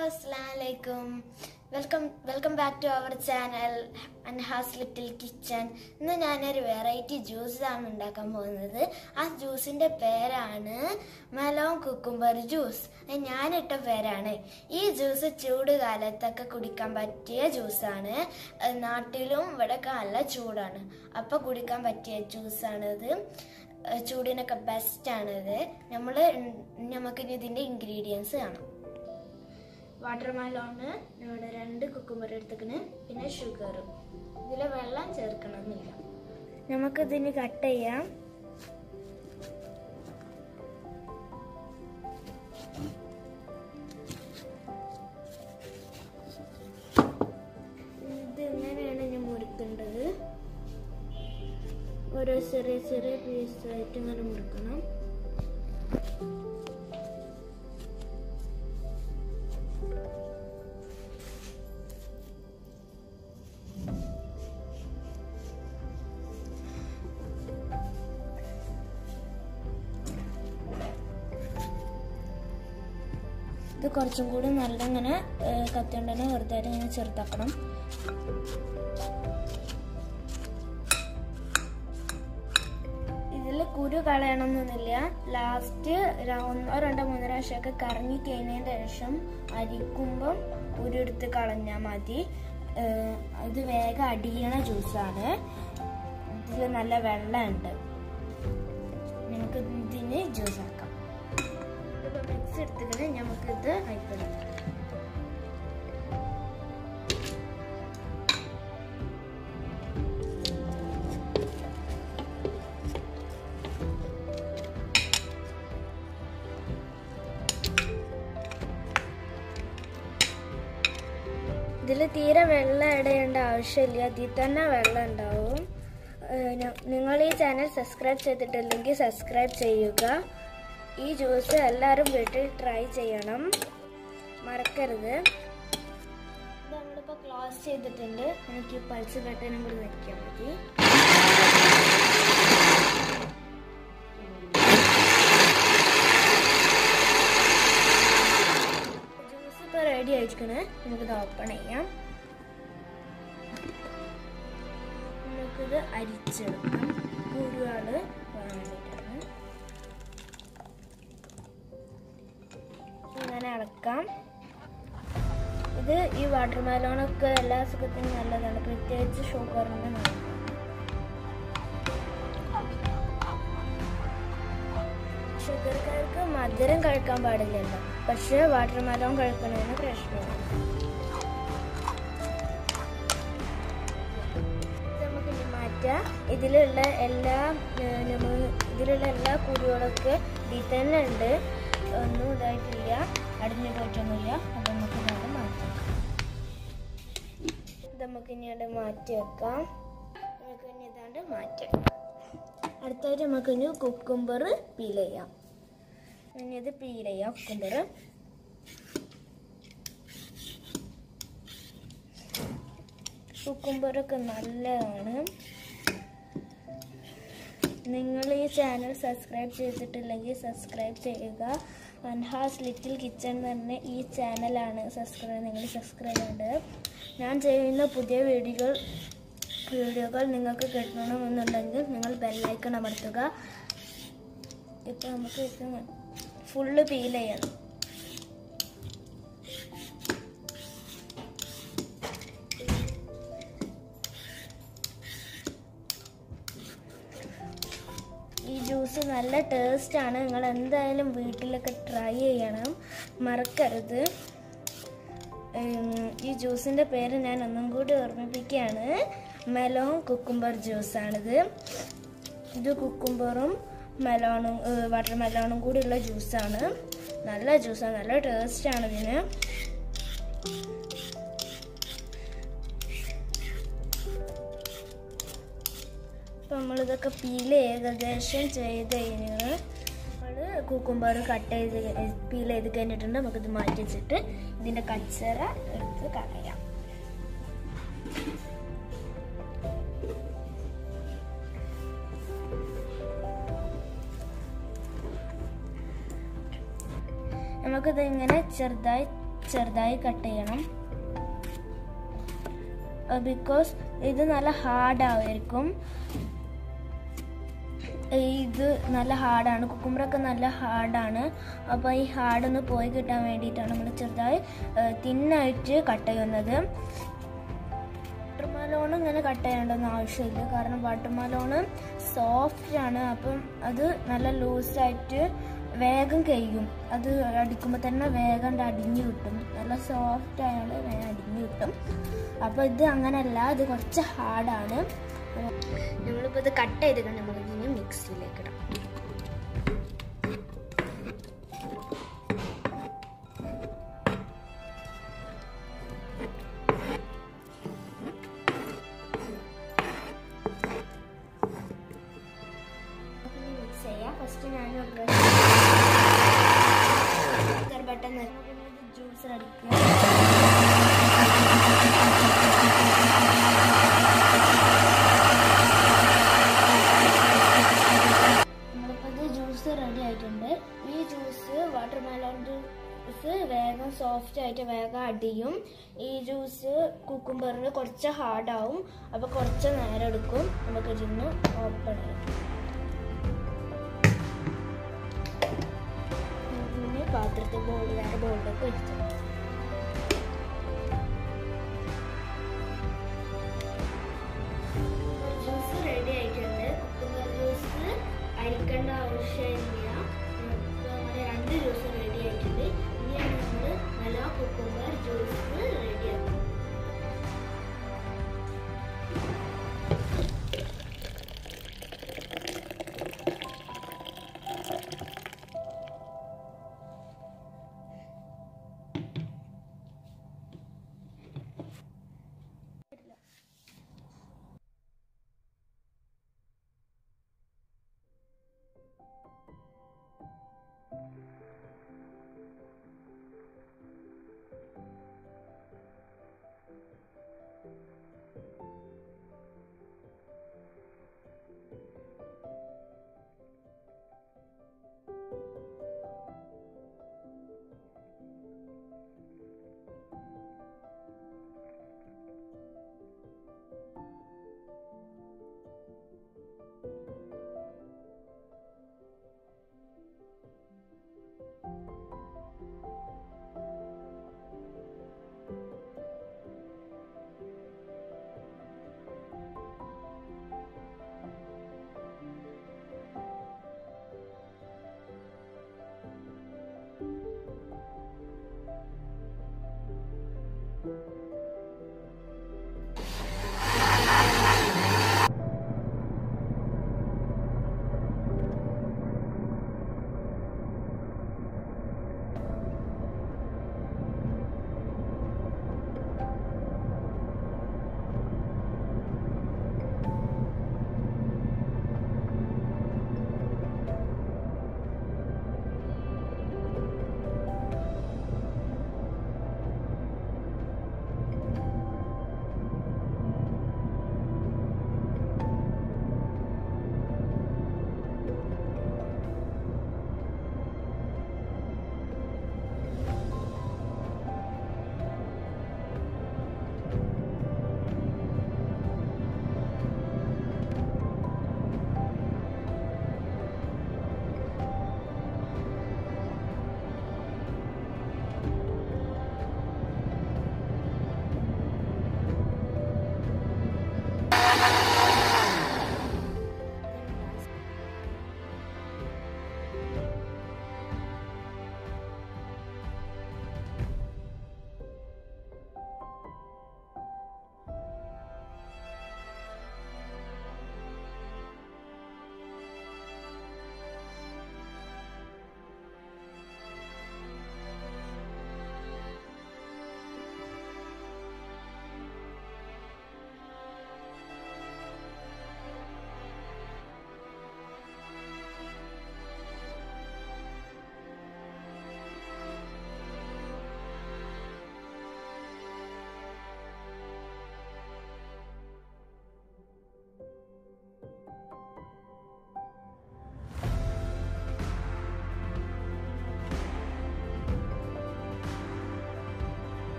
അസ്സലാമലൈക്കും welcome welcome back to our channel Anhas little kitchen ഇന്ന് ഞാനൊരു വെറൈറ്റി ജ്യൂസാണ് ഉണ്ടാക്കാൻ പോകുന്നത് ആ ജ്യൂസിന്റെ പേരാണ് മെലോൺ കുക്കുംബർ ജ്യൂസ് അത് ഞാനിട്ട പേരാണ് ഈ ജ്യൂസ് ചൂട് കാലത്തൊക്കെ കുടിക്കാൻ പറ്റിയ ജ്യൂസാണ് അത് നാട്ടിലും ഇവിടെയൊക്കെ നല്ല ചൂടാണ് അപ്പൊ കുടിക്കാൻ പറ്റിയ ജ്യൂസാണിത് ഏഹ് ചൂടിനൊക്കെ ബെസ്റ്റാണിത് നമ്മൾ നമുക്കിനി ഇതിന്റെ ഇൻഗ്രീഡിയൻസ് കാണാം വാട്ടർ മെലോണ് ഇവിടെ രണ്ട് കുക്കുമ്പർ എടുത്തിക്കണ് പിന്നെ ഷുഗർ ഇതിൽ വെള്ളം ചേർക്കണമെന്നില്ല നമുക്കിതിന് കട്ട് ചെയ്യാം ഇത് ഇങ്ങനെയാണ് ഞാൻ മുറിക്കേണ്ടത് ഓരോ ചെറിയ ചെറിയ പീസായിട്ട് ഇങ്ങനെ മുറിക്കണം ഇത് കുറച്ചും കൂടി നല്ല ഇങ്ങനെ കത്തിയോണ്ടന്നെ വെറുതെ ഇങ്ങനെ ചെറുതാക്കണം ഇതിൽ കുരു കളയണമെന്നൊന്നുമില്ല ലാസ്റ്റ് ഒന്നോ രണ്ടോ മൂന്നോ പ്രാവശ്യമൊക്കെ കറങ്ങി കഴിഞ്ഞതിന് ശേഷം അരിക്കുമ്പം കുരു എടുത്ത് കളഞ്ഞാൽ മതി ഏഹ് ഇത് വേഗം അടിയണ ജ്യൂസാണ് ഇതിൽ നല്ല വെള്ളമുണ്ട് നമുക്ക് ഇതിന് ജ്യൂസ് ആക്കാം ഇതിപ്പോൾ മിക്സ് എടുത്തിട്ട് നമുക്കിത് അയപ്പെടും ഇതിൽ തീരെ വെള്ളം ഇടേണ്ട ആവശ്യമില്ല ഇതിൽ തന്നെ വെള്ളം ഉണ്ടാവും ഏഹ് ന- നിങ്ങൾ ഈ ചാനൽ സബ്സ്ക്രൈബ് ചെയ്തിട്ടില്ലെങ്കിൽ സബ്സ്ക്രൈബ് ചെയ്യുക ഈ ജ്യൂസ് എല്ലാവരും വീട്ടിൽ ട്രൈ ചെയ്യണം മറക്കരുത് നമ്മളിപ്പോൾ ക്ലോസ് ചെയ്തിട്ടുണ്ട് എനിക്ക് ഈ പൾസ് ബട്ടനും കൂടി വെക്കാൻ മതി ജ്യൂസ് ഇപ്പോൾ റെഡി ആയിരിക്കണ് നമുക്കിത് ഓപ്പൺ ചെയ്യാം നമുക്കിത് അരിച്ചെടുക്കാം കുരുവാള് വേണ്ടിയിട്ടാണ് ഇങ്ങനെ ഇളക്കാം ഇത് ഈ വാട്ടർ മെലോണൊക്കെ എല്ലാ അസുഖത്തിനും നല്ലതാണ് പ്രത്യേകിച്ച് ഷുഗറിന് നല്ലതാണ് ഷുഗർക്കാർക്ക് മധുരം കഴിക്കാൻ പാടില്ലല്ലോ പക്ഷെ വാട്ടർ മെലോൺ കഴിക്കണതിന് പ്രശ്നമാണ് ഇത് നമുക്ക് ഇനി മാറ്റാം ഇതിലുള്ള എല്ലാ ഏഹ്, നമ്മ- ഇതിലുള്ള എല്ലാ കുരുകളൊക്കെ ഇതിൽ തന്നെ ഉണ്ട് ഒന്നും ഇതായിട്ടില്ല അടിഞ്ഞു പോയിട്ടൊന്നുമില്ല അത് നമുക്ക് ഇതാണ് മാറ്റാം ഇത് നമുക്ക് ഇനി അവിടെ മാറ്റി വെക്കാം നമുക്ക് ഇനി ഇതാണ്ട് മാറ്റി വെക്കാം അടുത്തായിട്ട് നമുക്ക് ഇനി കുക്കുംബർ പീൽ ചെയ്യാം ഇനി ഇത് പീൽ ചെയ്യാം കുക്കുംബർ കുക്കുംബറൊക്കെ നല്ലതാണ് നിങ്ങൾ ഈ ചാനൽ സബ്സ്ക്രൈബ് ചെയ്തിട്ടില്ലെങ്കിൽ സബ്സ്ക്രൈബ് ചെയ്യുക അൻഹാസ് ലിറ്റിൽ കിച്ചൺ എന്ന് പറഞ്ഞ ഈ ചാനലാണ് സബ്സ്ക്രൈബ് നിങ്ങൾ സബ്സ്ക്രൈബ് ചെയ്യേണ്ടത് ഞാൻ ചെയ്യുന്ന പുതിയ വീഡിയോകൾ വീഡിയോകൾ നിങ്ങൾക്ക് കിട്ടണമെന്നുണ്ടെങ്കിൽ നിങ്ങൾ ബെല്ലൈക്കൺ അമർത്തുക ഇപ്പം നമുക്ക് ഇത് ഫുള്ള് പീൽ ചെയ്യണം ഈ ജ്യൂസ് നല്ല ടേസ്റ്റ് ആണ് നിങ്ങൾ എന്തായാലും വീട്ടിലൊക്കെ ട്രൈ ചെയ്യണം മറക്കരുത് ഉം, ഈ ജ്യൂസിൻ്റെ പേര് ഞാൻ ഒന്നും കൂടി ഓർമ്മിപ്പിക്കുകയാണ് മെലോൺ കുക്കുംബർ ജ്യൂസാണിത് ഇത് കുക്കുംബറും മെലോണും വാട്ടർ മെലോണും കൂടിയുള്ള ജ്യൂസാണ് നല്ല ജ്യൂസാണ് നല്ല ടേസ്റ്റാണ് ഇതിന് ഇപ്പം നമ്മളിതൊക്കെ പീൽ ഏകദേശം ചെയ്ത് കഴിഞ്ഞാൽ നമ്മൾ കുക്കുംബർ കട്ട് ചെയ്ത് പീൽ ചെയ്ത് കഴിഞ്ഞിട്ടുണ്ട് നമുക്കിത് മാറ്റി വെച്ചിട്ട് ഇതിൻ്റെ കച്ചറ എടുത്ത് കളയാം നമുക്കിത് ഇങ്ങനെ ചെറുതായി ചെറുതായി കട്ട് ചെയ്യണം ബിക്കോസ് ഇത് നല്ല ഹാർഡായിരിക്കും ഇത് നല്ല ഹാർഡാണ് കുക്കുമ്പറൊക്കെ നല്ല ഹാർഡാണ് അപ്പോൾ ഈ ഹാർഡൊന്ന് പോയി കിട്ടാൻ വേണ്ടിയിട്ടാണ് നമ്മൾ ചെറുതായി തിന്നായിട്ട് കട്ട് ചെയ്യുന്നത് വാട്ടർമലോൺ ഇങ്ങനെ കട്ട് ചെയ്യേണ്ടൊന്നും ആവശ്യമില്ല കാരണം വാട്ടർമലോൺ സോഫ്റ്റ് ആണ് അപ്പം അത് നല്ല ലൂസായിട്ട് വേഗം കഴിയും അത് അടിക്കുമ്പോൾ തന്നെ വേഗം അടിഞ്ഞു കിട്ടും നല്ല സോഫ്റ്റ് ആയാൽ വേഗം അടിഞ്ഞു കിട്ടും അപ്പോൾ ഇത് അങ്ങനെയല്ല ഇത് കുറച്ച് ഹാർഡാണ് നമ്മളിപ്പോൾ ഇത് കട്ട് ചെയ്തിട്ട് നമുക്ക് ഇനി മിക്സിയിലേക്ക് ഇടാം മിക്സ് ചെയ്യാം ഫസ്റ്റ് ഞാൻ പെട്ടെന്ന് ജ്യൂസ് അടിക്കുക നമ്മളിപ്പോൾ ഇത് ജ്യൂസ് റെഡി ആയിട്ടുണ്ട് ഈ ജ്യൂസ് വാട്ടർ മെലോൺ ജ്യൂസ് വേഗം സോഫ്റ്റ് ആയിട്ട് വേഗം അടിയും ഈ ജ്യൂസ് കുക്കുംബറിന് കുറച്ച് ഹാർഡാവും അപ്പോൾ കുറച്ച് നേരം എടുക്കും നമുക്ക് ഇതിന്ന് ഓപ്പൺ ചെയ്യാം പിന്നെ പാത്രത്തിൽ ബോൾ വേറെ ബോളിലേക്ക് വെച്ചു ജ്യൂസ് റെഡി ആയിട്ടുണ്ട് കുക്കുംബർ ജ്യൂസ് അരിക്കേണ്ട ആവശ്യമില്ല ഇപ്പോൾ നമ്മുടെ രണ്ട് ജ്യൂസ് റെഡി ആയിട്ടുണ്ട് ഇനിയാണ് നമ്മൾ നല്ല കുക്കുംബർ ജ്യൂസ് റെഡിയാക്കുന്നത്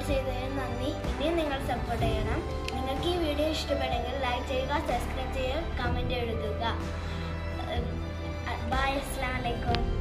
സപ്പോർട്ട് ചെയ്തതിന് നന്ദി ഇനിയും നിങ്ങൾ സപ്പോർട്ട് ചെയ്യണം നിങ്ങൾക്ക് ഈ വീഡിയോ ഇഷ്ടപ്പെട്ടെങ്കിൽ ലൈക്ക് ചെയ്യുക സബ്സ്ക്രൈബ് ചെയ്യുക കമൻറ്റ് എഴുതുക ബൈ അസ്സാം വലൈക്കും